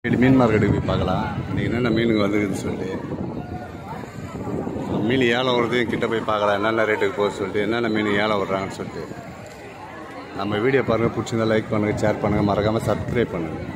இது மீன் மார்க்கெட்டுக்கு போய் பார்க்கலாம் இன்னைக்கு என்னென்ன மீனுங்க வந்துருக்குதுன்னு சொல்லிட்டு மீன் ஏலம் வருதையும் கிட்ட போய் பார்க்கலாம் என்னென்ன ரேட்டுக்கு போகுது சொல்லிட்டு என்னென்ன மீன் ஏலம் விடுறாங்கன்னு சொல்லிட்டு நம்ம வீடியோ பாருங்கள் பிடிச்சிருந்தா லைக் பண்ணுங்கள் ஷேர் பண்ணுங்கள் மறக்காமல் சப்ஸ்கிரைப் பண்ணுங்கள்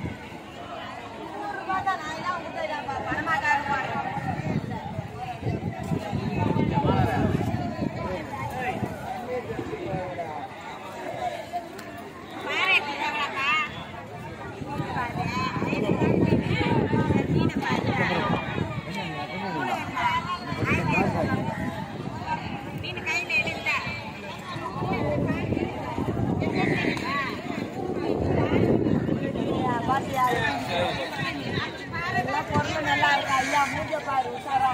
நல்லா இருக்கா ஐயா மூஞ்ச பாரு உஷாரா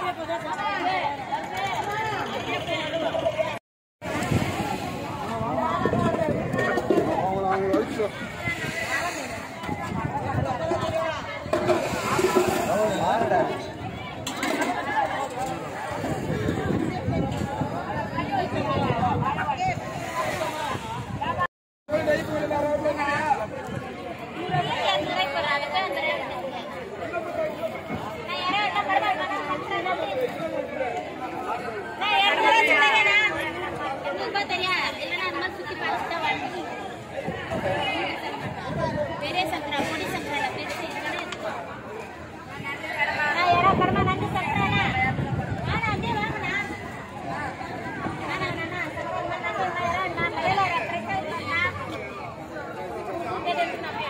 பெரிய சக்கரை பொடி சக்கரை பெருசு நான் யாரோ கடமை நன்றி சக்கரைண்ணா நான் அப்படியே வாங்கண்ணா வேணாம் வேணாம் சக்கரை வேணாம் நான் நான் மேலே கரெக்டாக இருக்கேண்ணா அப்படியே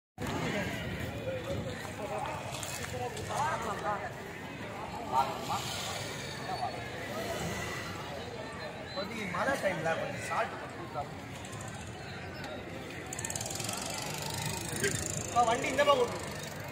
கொஞ்சம் மழை டைம்ல கொஞ்சம் சால்ட் வண்டி இந்த பக்கம் விட்டுரு.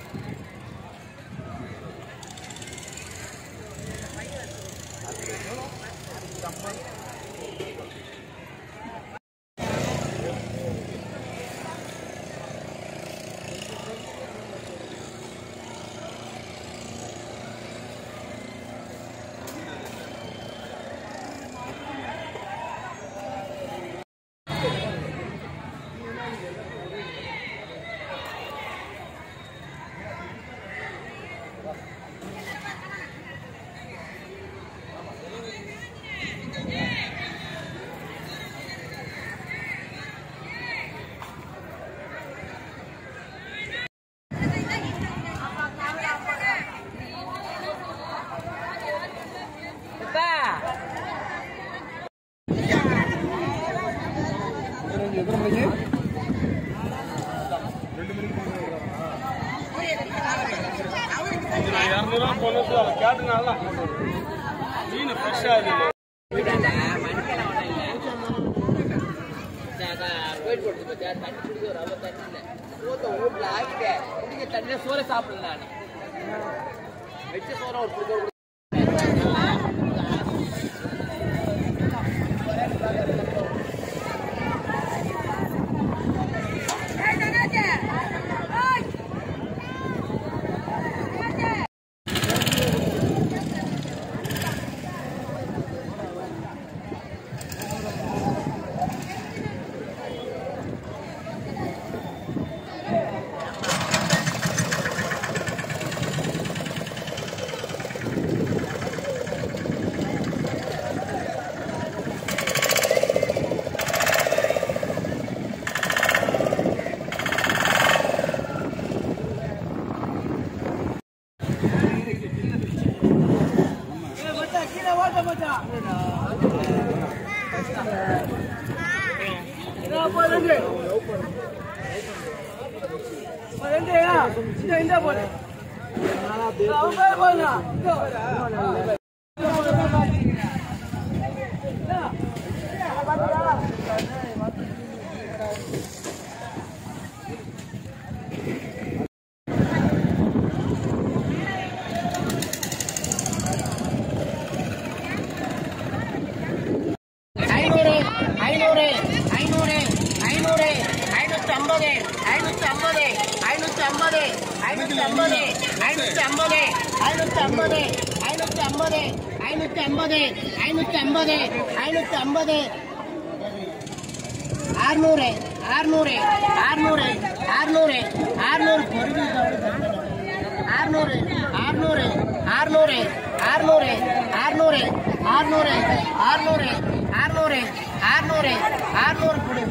சோறு சாப்பிடலாம் வச்ச சோற ஒரு புது ஐநூறு ஐநூறு ஐநூறு ஐநூறு ஐநூத்தி ஐம்பது ஐநூத்தி ஐம்பது ஐநூத்தி ஐம்பது ஐநூத்தி ஐம்பது ஐநூத்தி ஐம்பது ஐநூத்தி ஐம்பது ஐநூத்தி ஐம்பது ஐநூத்தி ஐம்பது ஐநூத்தி ஐம்பது ஐநூத்தி ஐம்பது அறுநூறு அறுநூறு அறுநூறு அறுநூறு அறுநூறு பொருள் ஆறுநூறு ஆறுநூறு ஆறுநூறு ஆறுநூறு ஆறுநூறு ஆறுநூறு ஆறுநூறு ஆறுநூறு ஆறுநூறு ஆறுநூறு கொடு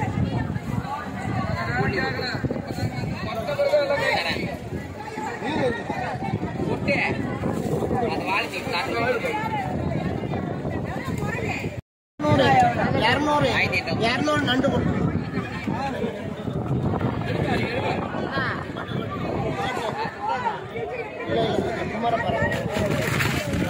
நூறு இரநூறு இரநூறு நண்டு கொடு ஆ. இல்ல, இல்ல, குமார பரவாயில்ல.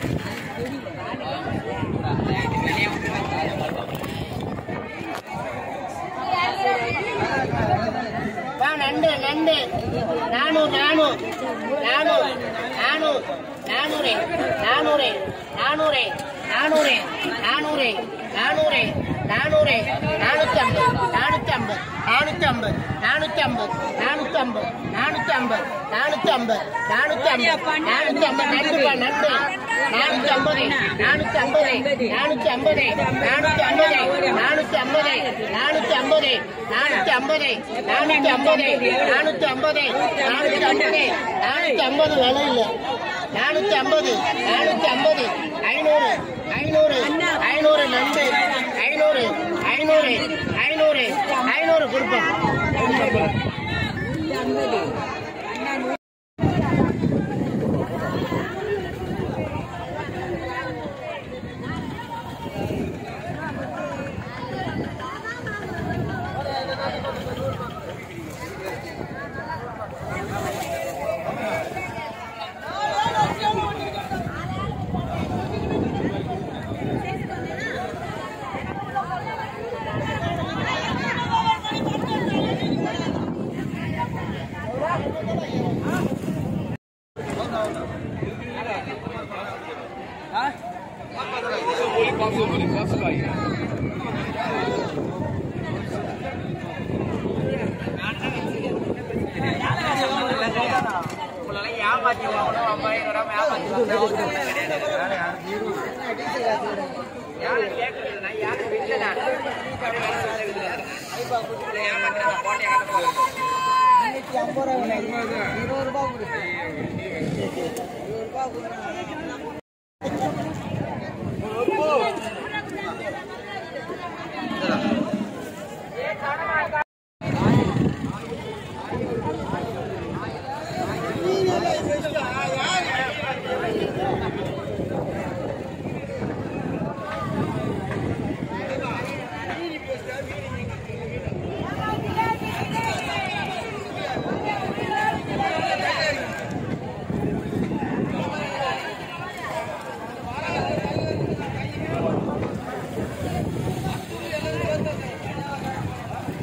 வா நண்டு நண்டு நானூறு நானூறு நானூறு நானூறு நானூறு நானூறு நானூறு நானூறு நானூறு நானூறு நானூறு நானூத்தி ஐம்பது நானூத்தி ஐம்பது நானூத்தி ஐம்பது நானூத்தி ஐம்பது நானூத்தி ஐம்பது நானூத்தி ஐம்பது நானூத்தி ஐம்பது நானூத்தி ஐம்பது நானூத்தி ஐம்பது நண்டுப்பா நண்டு நானூத்தி ஐம்பது நானூத்தி ஐம்பது நானூத்தி ஐம்பது நானூத்தி ஐம்பது நானூத்தி ஐம்பது நானூத்தி ஐம்பது நானூத்தி ஐம்பது நானூத்தி ஐம்பது நானூத்தி ஐம்பது நானூத்தி ஐம்பது நானூத்தி ஐம்பது விலை இல்லை நானூத்தி ஐம்பது நானூத்தி ஐம்பது ஐநூறு ஐநூறு ஐநூறு நண்டு ஐநூறு ஐநூறு ஐநூறு ஐநூறு கொடுப்போம்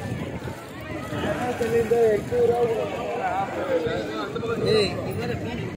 ஏய், இது வேற மீன்